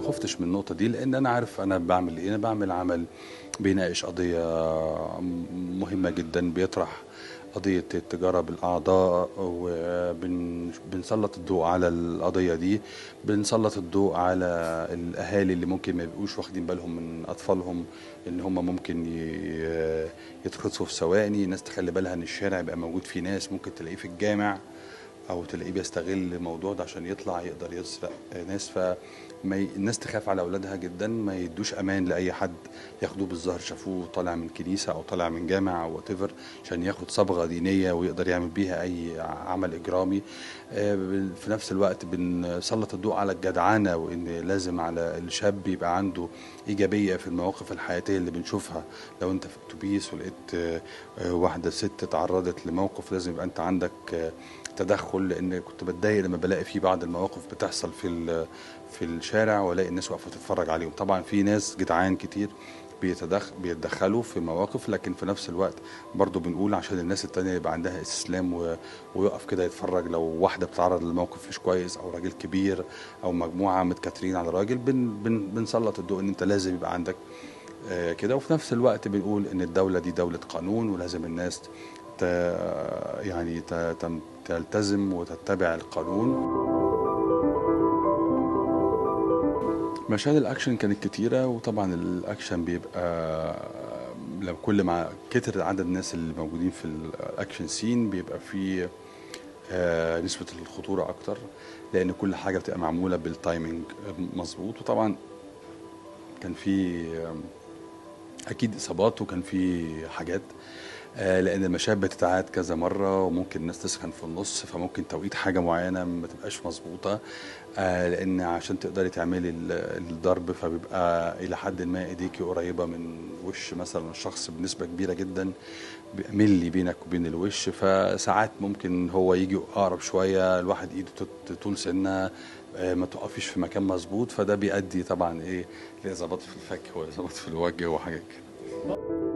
خفتش من النقطه دي لان انا عارف انا بعمل ايه انا بعمل عمل بيناقش قضيه مهمه جدا بيطرح قضية التجارة بالأعضاء وبنسلط الضوء على القضية دي بنسلط الضوء على الأهالي اللي ممكن ما يبقوش واخدين بالهم من أطفالهم إن هم ممكن ي- يتخطفوا في ثواني ناس تخلي بالها إن الشارع يبقى موجود فيه ناس ممكن تلاقيه في الجامع او تلاقيه بيستغل الموضوع ده عشان يطلع يقدر يسرق ناس فما ي... الناس تخاف على اولادها جدا ما يدوش امان لاي حد ياخدوه بالظهر شافوه طالع من كنيسه او طالع من جامع او وات عشان ياخد صبغه دينيه ويقدر يعمل بيها اي عمل اجرامي آه، بن- في نفس الوقت بنسلط الضوء على الجدعنه وان لازم على الشاب يبقى عنده ايجابيه في المواقف الحياتيه اللي بنشوفها لو انت في اتوبيس ولقيت آه، آه، واحده ست تعرضت لموقف لازم يبقى انت عندك آه، تدخل لان كنت بتضايق لما بلاقي في بعض المواقف بتحصل في ال- في الشارع والاقي الناس واقفه تتفرج عليهم طبعا في ناس جدعان كتير بيتدخ بيتدخلوا في مواقف لكن في نفس الوقت برضو بنقول عشان الناس التانية يبقى عندها استسلام و- ويقف كده يتفرج لو واحدة بتتعرض لموقف مش كويس أو راجل كبير أو مجموعة متكاترين على راجل بن بن بنسلط الضوء إن أنت لازم يبقى عندك آه، كده وفي نفس الوقت بنقول إن الدولة دي دولة قانون ولازم الناس ت يعني ت- تم- تلتزم وتتبع القانون مشاهد الاكشن كانت كتيره وطبعا الاكشن بيبقى لو كل ما كتر عدد الناس اللي موجودين في الاكشن سين بيبقى في آه، نسبه الخطوره اكتر لان كل حاجه بتبقى معموله بالتايمنج مظبوط وطبعا كان في آم، اكيد اصابات وكان في حاجات آه، لان المشاهد بتتعاد كذا مره وممكن الناس تسخن في النص فممكن توقيت حاجه معينه ما تبقاش مظبوطه آه، لان عشان تقدري تعملي ال- الضرب فبيبقى الى حد ما ايديكي قريبه من وش مثلا الشخص بنسبه كبيره جدا بيبقى ملي بينك وبين الوش فساعات ممكن هو يجي اقرب شويه الواحد ايده تت- طول سنه آه، ما تقفيش في مكان مظبوط فده بيؤدي طبعا ايه لاصابات في الفك واصابات في الوجه وحاجات كده